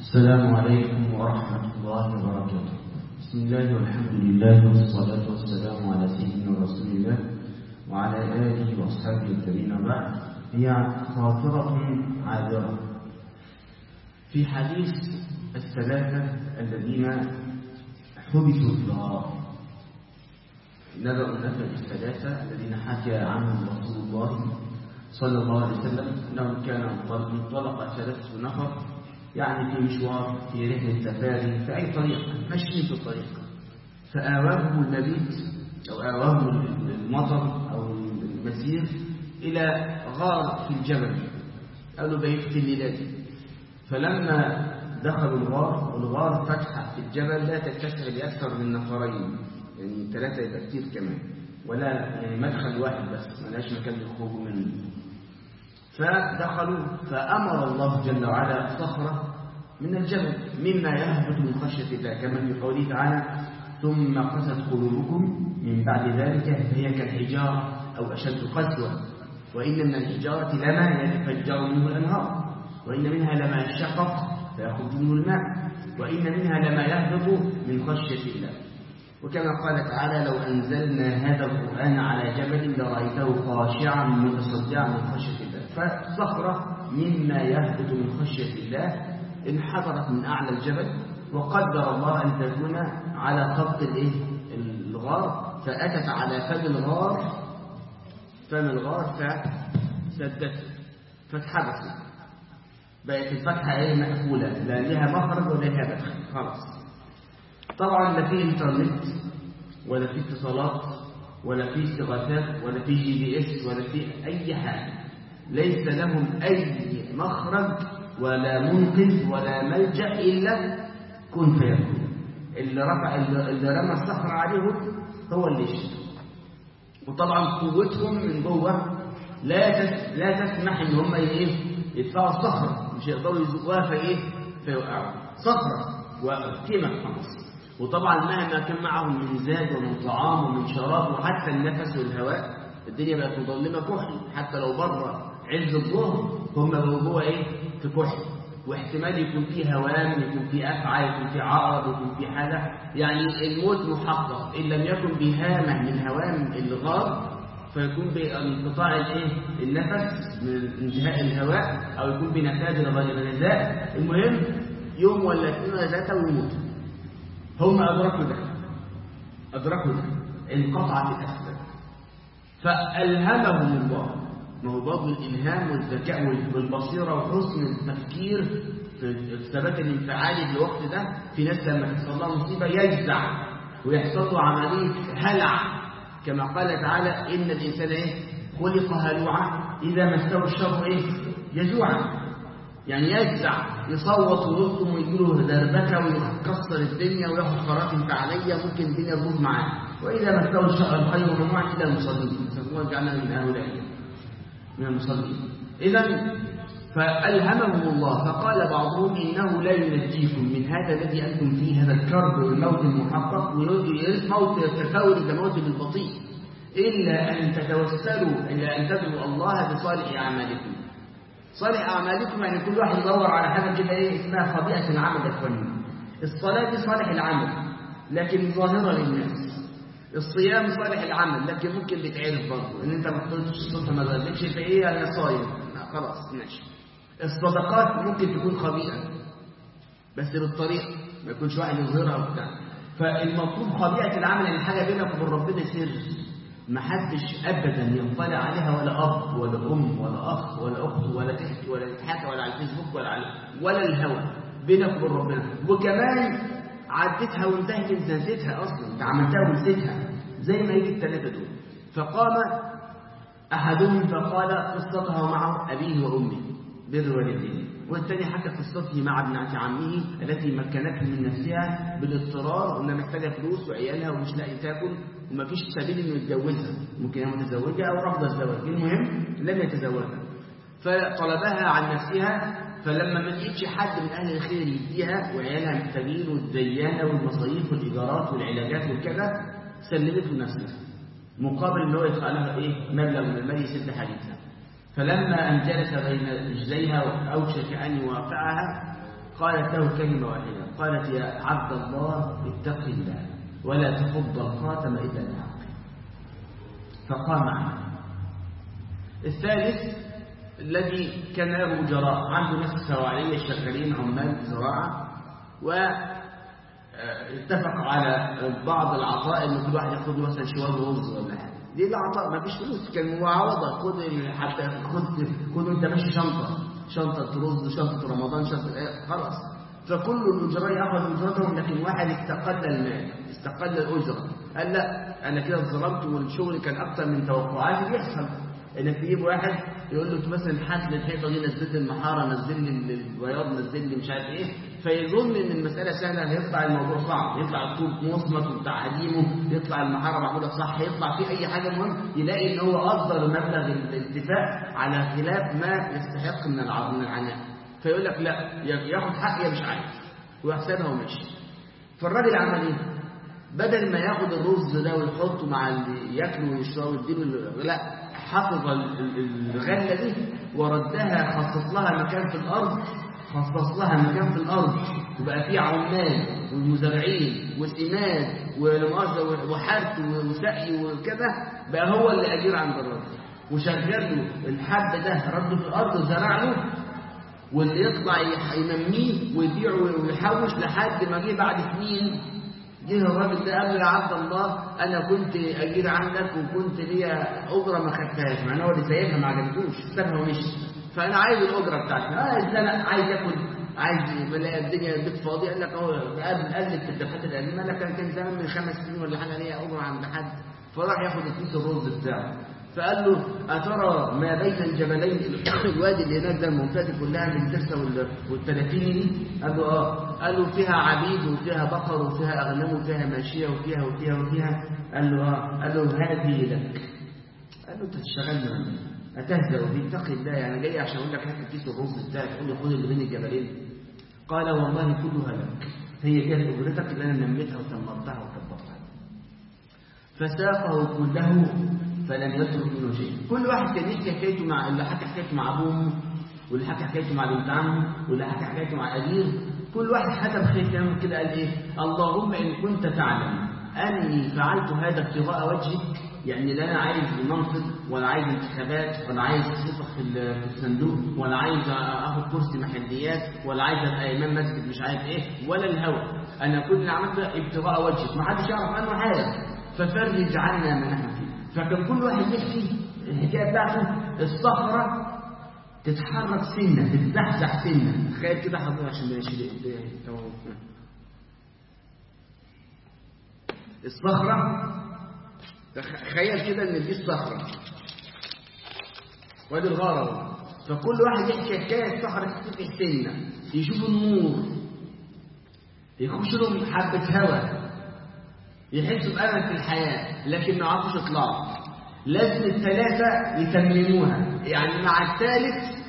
السلام عليكم ورحمة الله وبركاته بسم الله والحمد لله والصلاة والسلام على سيدنا رسول الله وعلى آله وأصحابه الكريم بعد هي خاطرة عابرة في حديث الثلاثة الذين حبسوا في الغار نبأ النفر الثلاثة الذين حكى عنهم رسول الله صلى الله عليه وسلم أنه كان انطلق ثلاثة نفر يعني في مشوار في رحلة سفاري في أي طريق ماشيين في الطريق فآواهم المبيت أو آواهم المطر أو المسير إلى غار في الجبل قالوا بيت في الليلة دي فلما دخلوا الغار والغار فتحة في الجبل لا تتسع لأكثر من نفرين يعني ثلاثة يبقى كتير كمان ولا يعني مدخل واحد بس ملاش مكان يخرجوا منه فدخلوا فأمر الله جل وعلا صخرة من الجبل مما يهبط من خشية الله كما في قوله تعالى ثم قست قلوبكم من بعد ذلك فهي كالحجارة أو أشد قسوة وإن من الحجارة لما يتفجر منه الأنهار وإن منها لما يشقق فيخرج منه الماء وإن منها لما يهبط من خشية الله وكما قال تعالى لو أنزلنا هذا القرآن على جبل لرأيته خاشعا متصدعا من خشية الله فصخرة مما يهبط من خشية الله انحدرت من أعلى الجبل وقدر الله أن تكون على خط الغار فأتت على فم الغار فم الغار فسدته فاتحبست بقت الفتحة ايه مقفولة لا لها مخرج ولا لها مدخل خلاص طبعا لا في انترنت ولا في اتصالات ولا في استغاثات ولا في جي بي اس ولا في اي حاجة ليس لهم اي مخرج ولا منقذ ولا ملجأ الا كن فيكون اللي رفع اللي رمى الصخر عليهم هو اللي يشتغل وطبعا قوتهم من جوه لا لا تسمح ان هم ايه يدفعوا الصخره مش يقدروا يزقوها فايه فيوقعوا صخره وقيمه خلاص وطبعا مهما كان معهم من زاد ومن طعام ومن شراب وحتى النفس والهواء الدنيا بقت مظلمه كحل حتى لو بره عز الظهر هم بقوا جوه ايه في كحل واحتمال يكون فيه هوام يكون فيه أفعى يكون فيه عرض يكون فيه حاجة يعني الموت محقق إن لم يكن بهامة من هوام الغار فيكون بانقطاع الايه النفس من انتهاء الهواء او يكون بنفاذ غير غذاء المهم يوم ولا اثنين ولا ثلاثه ويموتوا هم ادركوا ده ادركوا ده انقطعت الاسباب فالهمهم الله ما هو برضه الالهام والذكاء والبصيره وحسن التفكير في الثبات الانفعالي في الوقت ده في ناس لما تحصل لها مصيبه يجزع ويحصل له عمليه هلع كما قال تعالى إن الإنسان إيه خلق هلوعا إذا مسه الشر إيه يجوعا يعني يجزع يصوت ويلطم ويجيله دربكه ويكسر الدنيا وياخد قرارات انفعاليه ممكن الدنيا تبوظ معاه واذا مسه الشر الخير ممنوع الا المصلين فهو جعلنا من هؤلاء من المصلين اذا فألهمهم الله فقال بعضهم إنه لا ينجيكم من هذا الذي أنتم فيه هذا الكرب والموت المحقق موت التفاول كموت بالبطيء إلا أن تتوسلوا إلى أن تدعوا الله بصالح أعمالكم صالح أعمالكم يعني كل واحد يدور على حاجة كده إيه اسمها خبيئة العمل يا إخواني الصلاة دي صالح العمل لكن ظاهرة للناس الصيام صالح العمل لكن ممكن بتعرف برضه ان انت ما فطرتش الصبح ما غدتش فايه انا صايم خلاص ماشي الصدقات ممكن تكون خبيئة بس بالطريقة ما يكونش واحد يظهرها وبتاع فالمطلوب خبيئة العمل ان حاجة بينك وبين ربنا سر ما حدش ابدا يطلع عليها ولا اب ولا ام ولا اخ ولا اخت ولا تحكي ولا تتحكى ولا على الفيسبوك ولا على ولا الهوى بينك وبين ربنا وكمان عدتها وانتهت انت نسيتها اصلا انت عملتها ونسيتها زي ما يجي الثلاثه دول فقام احدهم فقال قصته معه ابيه وامه بر والدين والثاني حكى قصته مع ابنة عمه التي مكنته من نفسها بالاضطرار وانها محتاجه فلوس وعيالها ومش لاقي تاكل وما فيش سبيل انه يتجوزها ممكن هي متزوجه او رافضه الزواج المهم لم يتزوجها فطلبها عن نفسها فلما ما لقيتش حد من اهل الخير يديها وعيالها محتاجين والديانه والمصاريف والايجارات والعلاجات وكذا سلمته نفسها مقابل ان هو يدفع لها ايه مبلغ من المال يسد حاجتها فلما أن جلس بين رجليها وأوشك أن يواقعها قالت له كلمة واحدة قالت يا عبد الله اتق الله ولا تفض الخاتم إلا الحق فقام عنه الثالث الذي كان له جراء عنده ناس سواعية شغالين عمال زراعة و اتفقوا على بعض العطاء ان كل واحد ياخد مثلا شوال رز ولا حاجه دي العطاء ما فيش فلوس كان معاوضه خد حتى خد خد انت ماشي شنطه شنطه رز شنطه رمضان شنطه ايه خلاص فكل الاجراء ياخذ اجرتهم لكن واحد استقل المال استقل الاجره قال لا انا كده اتظلمت والشغل كان اكتر من توقعاتي بيحصل انك تجيب واحد يقول له مثلا حاسب الحيطه دي نزل لي المحاره نزل لي البياض نزل لي مش عارف ايه فيظن ان المساله سهله هيطلع الموضوع صعب يطلع الطوب مصمت وبتاع قديمه يطلع المحاره معموله صح يطلع في اي حاجه مهم يلاقي ان هو قدر مبلغ الاتفاق على خلاف ما يستحق من من العناء فيقول لك لا ياخد حق يا مش عايز ويحسبها ومشي فالراجل عمل ايه؟ بدل ما ياخد الرز ده ويحطه مع اللي ياكله ويشربه ويديله لا حفظ الغله دي وردها خصص لها مكان في الارض خصص لها مكان في الارض وبقى فيه عمال ومزارعين وسماد وحرث وسقي وكذا بقى هو اللي اجير عند الراجل وشغل له الحب ده رده في الارض وزرع له واللي يطلع ينميه ويبيعه ويحوش لحد ما جه بعد سنين جه الراجل ده قال له يا عبد الله انا كنت اجير عندك وكنت ليا اجره ما خدتهاش مع ان هو اللي سايبها ما عجبتوش سابها ومشي فانا عايز الاجره بتاعتي اه لا عايز اكل عايز بلاقي الدنيا البيت فاضي قال لك اهو قلب قلب في الدفاتر القديمه قال لك كان كان زمان من خمس سنين ولا حاجه ليا اجره عند حد فراح ياخد الكيس الرز بتاعه فقال له أترى ما بين الجبلين الوادي اللي هناك ده المنطقة دي كلها من تسع والتلاتين دي؟ قال له اه قال له فيها عبيد وفيها بقر وفيها أغنام وفيها ماشية وفيها وفيها وفيها قال له اه قال له هذه لك قال له أنت تشتغلنا ولا أتهزأ بي اتقي الله يعني جاي عشان أقول لك هات كيس الرز بتاعك تقول لي خد اللي بين الجبلين قال والله كلها لك هي دي أجرتك اللي أنا نميتها وتمرتها وكبرتها فساقه كله فلم يترك منه شيء كل واحد كان يحكي حكايته مع اللي حكى حكايته مع ابوه واللي حكى حكايته مع بنت عمه واللي حكى حكايته مع ابيه كل واحد حكى بخير كده قال ايه اللهم ان كنت تعلم اني فعلت هذا ابتغاء وجهك يعني لا انا عايز منصب ولا عايز انتخابات ولا عايز صفه في الصندوق ولا عايز اخد كرسي محليات ولا عايز ابقى امام مسجد مش عارف ايه ولا الهوى انا كل اللي عملته ابتغاء وجهك ما حدش يعرف عنه حاجه ففرج عنا ما نحن فيه فكان كل واحد يحكي الحكايه بتاعته الصخره تتحرك سنه تتزحزح سنه تخيل كده حضرتك عشان ماشي الصخره تخيل كده ان دي الصخره وادي الغاره فكل واحد يحكي حكايه الصخره تتفتح سنه يشوف النور يخش لهم حبه هواء يحسوا بأمل في الحياة لكن ما عرفوش يطلعوا لازم الثلاثة يتمموها يعني مع الثالث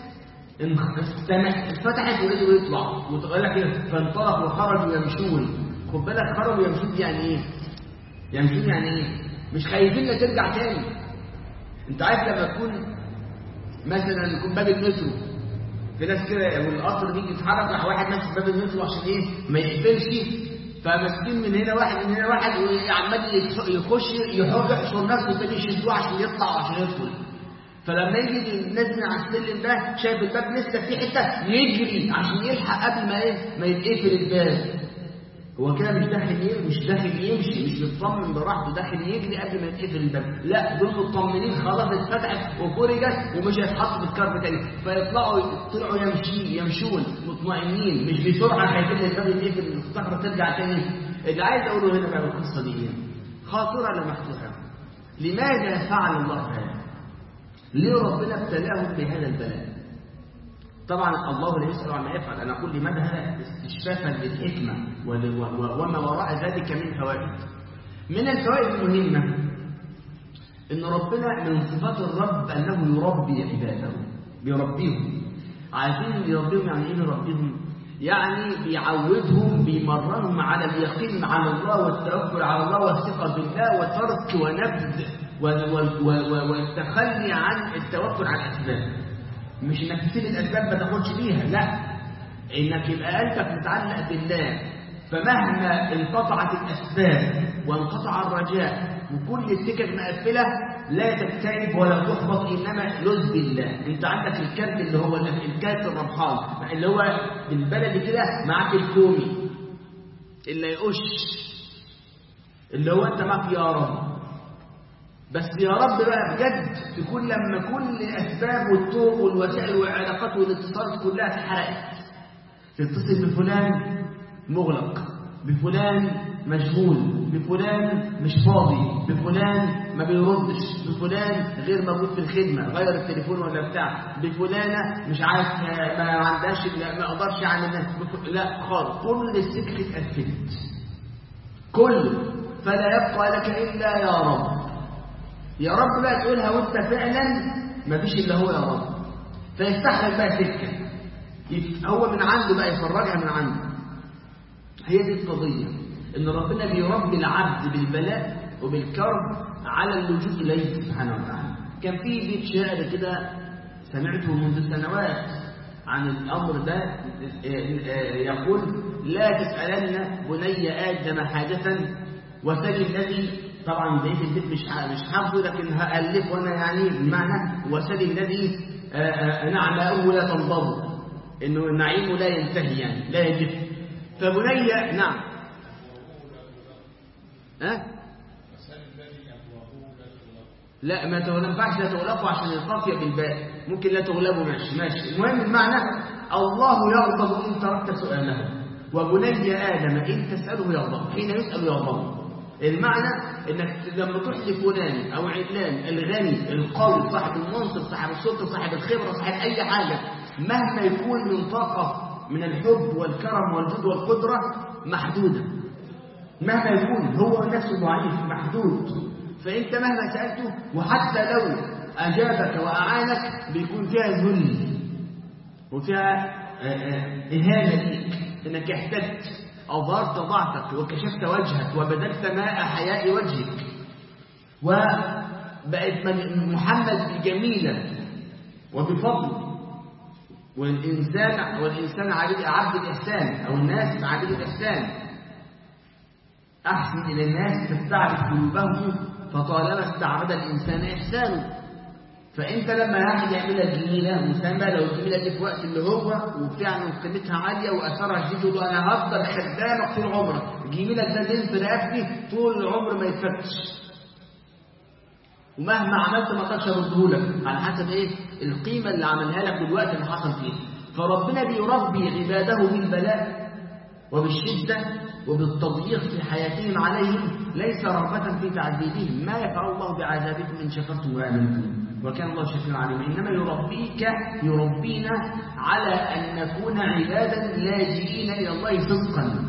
اتفتحت وقدروا يطلعوا وتقول لك فانطلقوا وخرجوا يمشون خد بالك خرجوا يمشون يعني ايه؟ يمشون يعني ايه؟ مش خايفين لا ترجع تاني انت عارف لما تكون مثلا يكون باب المترو في ناس كده والقطر بيجي يتحرك راح واحد ماسك باب المترو عشان ايه؟ ما يقفلش فماسكين من هنا واحد من هنا واحد وعمال يخش يحشر نفسه تاني يشدوه عشان يطلع وعشان يدخل فلما يجي نازل على السلم ده شايف الباب لسه في حته يجري عشان يلحق قبل ما ايه ما يتقفل الباب هو كده مش داخل مش داخل يمشي مش مطمن براحته داخل يجري قبل ما يتقفل الباب لا دول مطمنين خلاص اتفتحت وفرجت ومش هيتحط في الكارب تاني فيطلعوا طلعوا يمشي يمشون مطمئنين مش بسرعه خايفين الباب يتقفل الصخره ترجع تاني اللي عايز اقوله هنا بقى القصه دي ايه؟ خاطره لمحتوها لماذا فعل الله هذا؟ ليه ربنا ابتلاهم بهذا البلاء؟ طبعا الله لا يسأل عما يفعل أنا أقول لماذا هذا استشفافا للحكمة وما وراء ذلك من فوائد من الفوائد المهمة إن ربنا من صفات الرب أنه يربي عباده بيربيهم عارفين بيربيهم يعني إيه يربيهم؟ يعني بيعودهم بيمرنهم على اليقين على الله والتوكل على الله والثقة بالله وترك ونبذ والتخلي عن التوكل على الأسباب مش انك تسيب الاسباب ما تاخدش بيها لا انك يبقى قلبك متعلق بالله فمهما انقطعت الاسباب وانقطع الرجاء وكل السكك مقفله لا تكتئب ولا تحبط انما لذ بالله انت عندك الكارت اللي هو الكارت الربحان اللي هو بالبلدي كده معاك الكومي اللي يقش اللي هو انت معاك يا رب بس يا رب بقى بجد تكون لما كل الاسباب والطرق والوسائل والعلاقات والاتصالات كلها اتحرقت تتصل بفلان مغلق بفلان مشغول بفلان مش فاضي بفلان ما بيردش بفلان غير موجود في الخدمة غير التليفون ولا بتاع بفلانة مش عارف ما عندهاش ما اقدرش اعمل لا خالص كل السكة اتقفلت كل فلا يبقى لك الا يا رب يا رب بقى تقولها وانت فعلا ما فيش الا هو يا رب فيفتح لك بقى سكه هو من عنده بقى يفرجها من عنده هي دي القضيه ان ربنا بيربي العبد بالبلاء وبالكرب على اللجوء اليه سبحانه وتعالى كان في بيت شعر كده سمعته منذ سنوات عن الامر ده يقول لا تسالن بني ادم حاجه وسل الذي طبعا بقيه البيت مش مش حافظه لكن هالف وانا يعني بمعنى وسل الذي نعماؤه لا تنضب انه نعيمه لا ينتهي يعني لا يجف فبني نعم ها أه؟ لا ما تنفعش لا تغلقوا عشان القافيه بالباء ممكن لا تغلبوا ماشي ماشي المهم المعنى الله يغضب ان تركت سؤاله وبني ادم ان تساله يغضب حين يسال يغضب المعنى انك لما تروح لفلان او علان الغني القوي صاحب المنصب صاحب السلطه صاحب الخبره صاحب اي حاجه مهما يكون من طاقه من الحب والكرم والجود والقدره محدوده مهما يكون هو نفسه ضعيف محدود فانت مهما سالته وحتى لو اجابك واعانك بيكون فيها ذل وفيها اهانه ليك انك احتجت أظهرت ضعفك وكشفت وجهك وبذلت ماء حياء وجهك وبقت محمد جميلا وبفضل والإنسان والإنسان عبد عبد الإحسان أو الناس عبد الإحسان أحسن إلى الناس تستعبد قلوبهم فطالما استعبد الإنسان إحسانه فانت لما واحد يعملها جميله مسمى لو الجميله دي في وقت اللي هو وفعلا قيمتها عاليه واثرها شديد يقول انا هفضل خدامك طول عمرك جميلك ده دين في رقبتي طول العمر ما يتفتش ومهما عملت ما اقدرش ارده على حسب ايه القيمه اللي عملها لك والوقت اللي حصل فيه فربنا بيربي عباده بالبلاء وبالشده وبالتضييق في حياتهم عليهم ليس رغبه في تعذيبهم ما يفعل الله بعذابكم ان شكرتم وامنتم وكان الله شكرا عليما إنما يربيك يربينا على أن نكون عبادا لاجئين إلى الله صدقا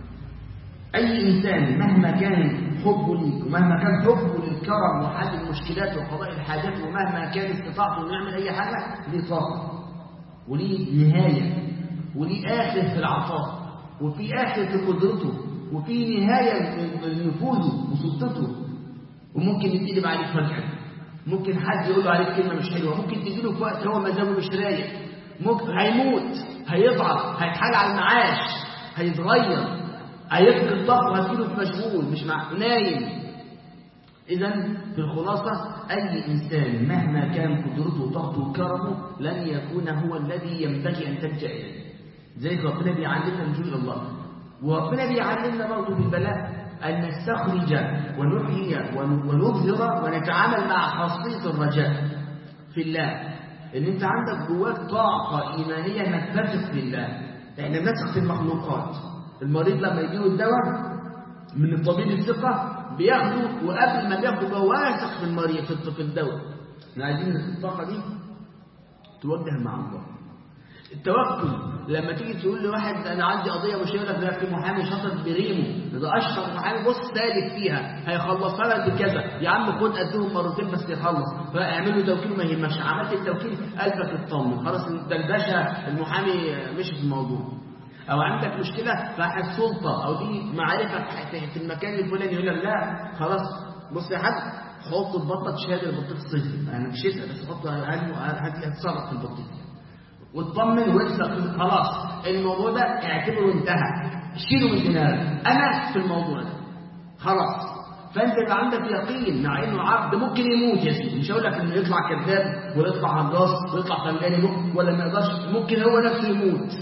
أي إنسان مهما كان حبه ليك ومهما كان حبه للكرم وحل المشكلات وقضاء الحاجات ومهما كان استطاعته انه يعمل أي حاجة ليه طاقة وليه نهاية وليه آخر في العطاء وفي آخر في قدرته وفي نهاية لنفوذه وسلطته وممكن يتقلب عليك فجأة ممكن حد يقول له عليك كلمة مش حلوة ممكن تجي له في وقت هو مزاجه مش رايق ممكن هيموت هيضعف هيتحال على المعاش هيتغير هيفقد الطاقة وهتجيله في مشغول مش مع نايم إذا في الخلاصة أي إنسان مهما كان قدرته وطاقته وكرمه لن يكون هو الذي ينبغي أن تلجأ إليه زي ربنا بيعلمنا نجوم إلى الله وربنا بيعلمنا برضه بالبلاء أن نستخرج ونحيي ونظهر ونتعامل مع خاصية الرجاء في الله إن أنت عندك جواك طاقة إيمانية إنك تثق في الله إحنا بنثق في المخلوقات المريض لما يجيله الدواء من الطبيب الثقة بياخده وقبل ما بياخده هو واثق في المريض في الدواء احنا عايزين الطاقة دي توجه مع الله التوكل لما تيجي تقول لواحد انا عندي قضيه مش هيقول لك ده في محامي شاطر بريمه ده اشهر محامي بص سالك فيها هيخلصها لك بكذا يا عم خد قدهم مرتين بس يخلص فاعملوا توكيل ما يهمكش عملت التوكيل قلبك اطمن خلاص ده الباشا المحامي مشي في الموضوع او عندك مشكله راح السلطه او دي معرفه في المكان الفلاني يقول لك لا خلاص بص يا حاج حط البطه تشهد البطيخ الصيفي انا مشيتها بس حط هتتصرف في البطيخ واطمن واكسر خلاص الموضوع ده اعتبره انتهى شيله من دماغك انا في الموضوع ده خلاص فانت يبقى عندك يقين مع انه عبد ممكن يموت يا سيدي مش هقول لك انه يطلع كذاب ولا يطلع هجاص ويطلع فنجاني ولا ما يقدرش ممكن هو نفسه يموت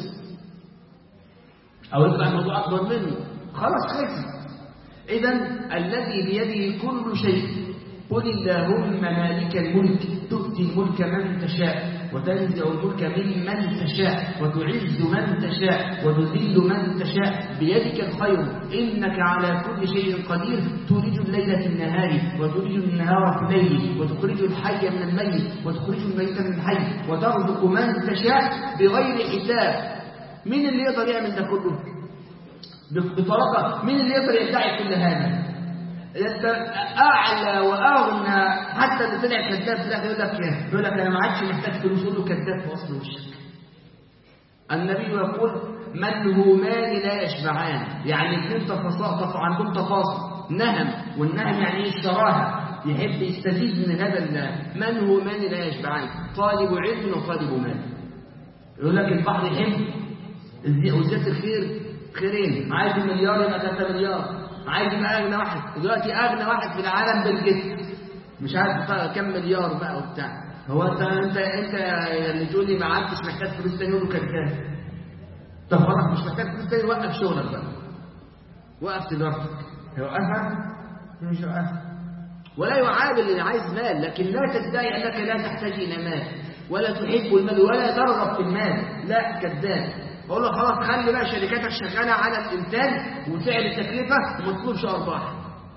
او يطلع الموضوع اكبر منه خلاص خلص اذا الذي بيده كل شيء قل اللهم مالك الملك تؤتي الملك من تشاء وتنزع الملك ممن تشاء وتعز من تشاء وتذل من تشاء بيدك الخير إنك على كل شيء قدير تولج الليل في النهار وتولج النهار في الليل وتخرج الحي من الميت وتخرج الميت من الحي وترزق من تشاء بغير حساب مين اللي يقدر يعمل ده كله بطريقة مين اللي يقدر يدعي كل هذا اعلى واغنى حتى اللي طلع كذاب في الاخر يقول لك يقول لك انا ما عادش محتاج فلوس له كذاب في اصل وشك النبي يقول من هو مال لا يشبعان يعني اثنين تفاصيل عندهم تفاصيل نهم والنهم يعني ايه اشتراها يحب يستفيد من هذا من هو مال لا يشبعان طالب علم وطالب مال يقول لك البحر يحب وزيادة الخير خيرين عايز مليار يبقى 3 مليار عايز يبقى اغنى واحد دلوقتي اغنى واحد في العالم بالجسم مش عارف كم مليار بقى وبتاع هو انت انت انت اللي تقول لي ما عدتش محتاج فلوس تاني يقول له كذاب طب خلاص مش محتاج فلوس تاني وقف شغلك بقى وقف تجارتك هيوقفها مش هيوقفها ولا يعامل اللي عايز مال لكن لا تدعي انك لا تحتاج الى مال ولا تحب المال ولا ترغب في المال لا كذاب بقول له خلاص خلي بقى شركاتك شغاله على الانتاج وسعر التكلفه وما تطلبش ارباح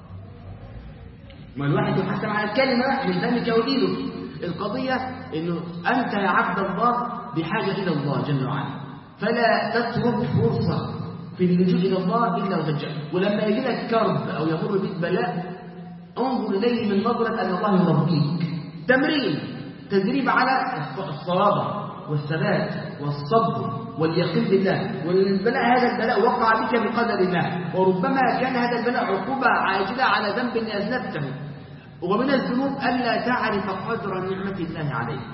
ما الواحد يحاسب على الكلمه من ذلك ودينه القضيه انه انت يا عبد الله بحاجه الى الله جل وعلا فلا تترك فرصه في اللجوء الى الله الا وتلجا ولما يجي لك كرب او يمر بك بلاء انظر اليه من نظره ان الله يربيك تمرين تدريب على الصلابه والثبات والصبر واليقين بالله والبلاء هذا البلاء وقع بك بقدر الله وربما كان هذا البلاء عقوبة عاجلة على ذنب أذنبته ومن الذنوب ألا تعرف قدر نعمة الله عليك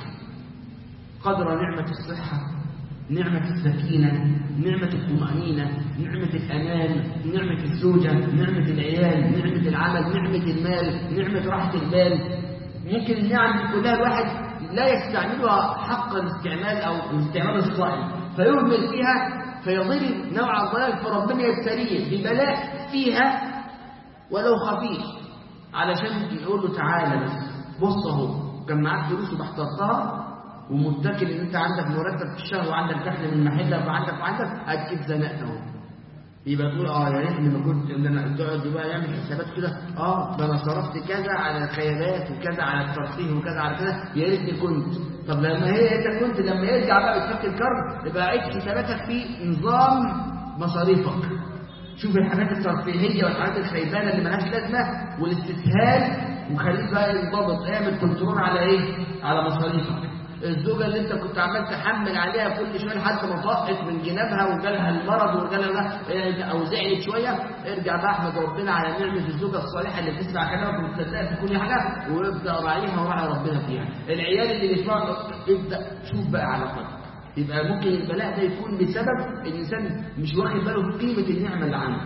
قدر نعمة الصحة نعمة السكينة نعمة الطمأنينة نعمة الأمان نعمة الزوجة نعمة العيال نعمة العمل نعمة المال نعمة راحة البال ممكن النعم دي كلها الواحد لا يستعملها حق الاستعمال أو الاستعمال الصائم فيهمل فيها فيضل نوع الضلال فربنا يبتليه ببلاء فيها ولو خفيف علشان يقول له تعالى بس بص اهو كان معاك فلوس وبحترتها ومتكل ان انت عندك مرتب في الشهر وعندك دخل من محلك وعندك وعندك اديك زنقت اهو يبقى تقول اه يا ريتني ما كنت ان انا تقعد بقى يعمل حسابات كده اه ده انا صرفت كذا على الخيالات وكذا على الترفيه وكذا على كذا يا ريتني كنت طب لما هي انت كنت لما يرجع بقى يتفك الكرب يبقى عيد حساباتك في نظام مصاريفك شوف الحاجات الترفيهيه والحاجات الخيبانه اللي مالهاش لازمه والاستسهال وخليك بقى ينضبط اعمل كنترول على ايه؟ على مصاريفك الزوجه اللي انت كنت عمال تحمل عليها كل شويه لحد ما طقت من جنابها وجالها المرض وجالها او زعلت شويه ارجع بقى احمد ربنا على نعمه الزوجه الصالحه اللي بتسمع كلامك ومصدقك في كل حاجه وابدا راعيها وراعي ربنا فيها العيال اللي بيسمعوا ابدا شوف بقى علاقتك يبقى ممكن البلاء ده يكون بسبب الانسان مش واخد باله بقيمه النعمه اللي عنده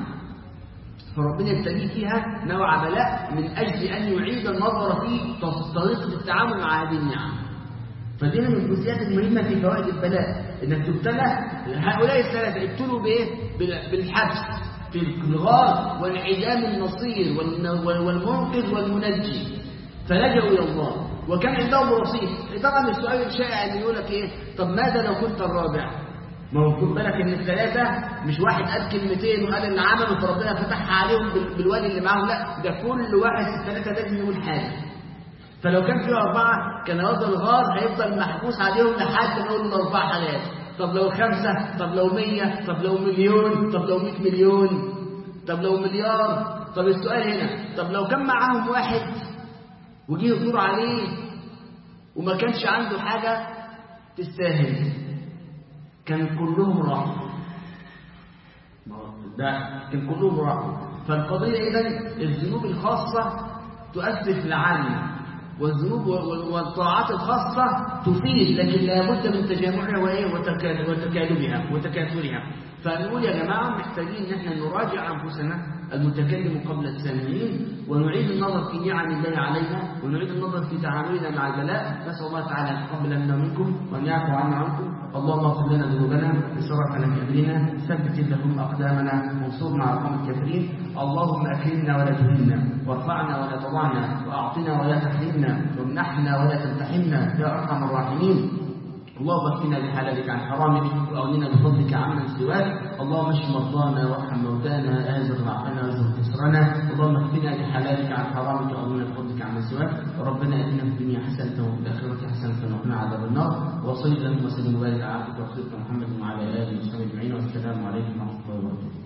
فربنا يبتليه فيها نوع بلاء من اجل ان يعيد النظر في طريقه التعامل مع هذه النعم فدي من الجزئيات المهمة في فوائد البلاء انك تبتلى هؤلاء الثلاثة ابتلوا بايه؟ بالحبس في الغار وانعدام النصير والمنقذ والمنجي فلجأوا إلى الله وكان عندهم رصيد طبعا السؤال الشائع اللي يقول لك ايه طب ماذا لو كنت الرابع ما هو خد بالك ان الثلاثه مش واحد قال كلمتين وقال اللي عمله فربنا فتحها عليهم بالوالي اللي معاهم لا ده كل واحد في الثلاثه لازم يقول حاجه فلو كان في أربعة كان هذا الغار هيفضل محبوس عليهم لحد ما يقولوا الأربع حالات طب لو خمسة طب لو مية طب لو مليون طب لو مئة مليون طب لو مليار طب السؤال هنا طب لو كان معاهم واحد وجيه يدور عليه وما كانش عنده حاجة تستاهل كان كلهم راحوا ده كان كلهم راحوا فالقضية إذا الذنوب الخاصة تؤثر في العالم والذنوب والطاعات الخاصة تفيد لكن لابد من تجمعها وإيه وتكالبها وتكاثرها فنقول يا جماعة محتاجين ان احنا نراجع أنفسنا المتكلم قبل السامعين ونعيد النظر في نعم الله علينا ونعيد النظر في تعاملنا مع البلاء نسأل الله تعالى أن يتقبل منا منكم وأن يعفو عنا عنكم اللهم اغفر لنا ذنوبنا بسرعة في أمرنا ثبت لهم أقدامنا وانصرنا على القوم الكافرين اللهم أكرمنا ولا تهنا وارفعنا ولا تضعنا وأعطنا ولا تحرمنا وامنحنا ولا تمتحنا يا أرحم الراحمين اللهم اكفنا بحلالك عن حرامك واغننا بفضلك عمن سواك اللهم اشف مرضانا وارحم موتانا ازغ ضعفنا وازغ كسرنا اللهم اكفنا بحلالك عن حرامك واغننا بفضلك عمن سواك ربنا اتنا في الدنيا حسنه وفي الاخره حسنه وقنا عذاب النار وصل اللهم وسلم وبارك على عبدك ورسولك محمد وعلى اله وصحبه اجمعين والسلام عليكم ورحمه الله وبركاته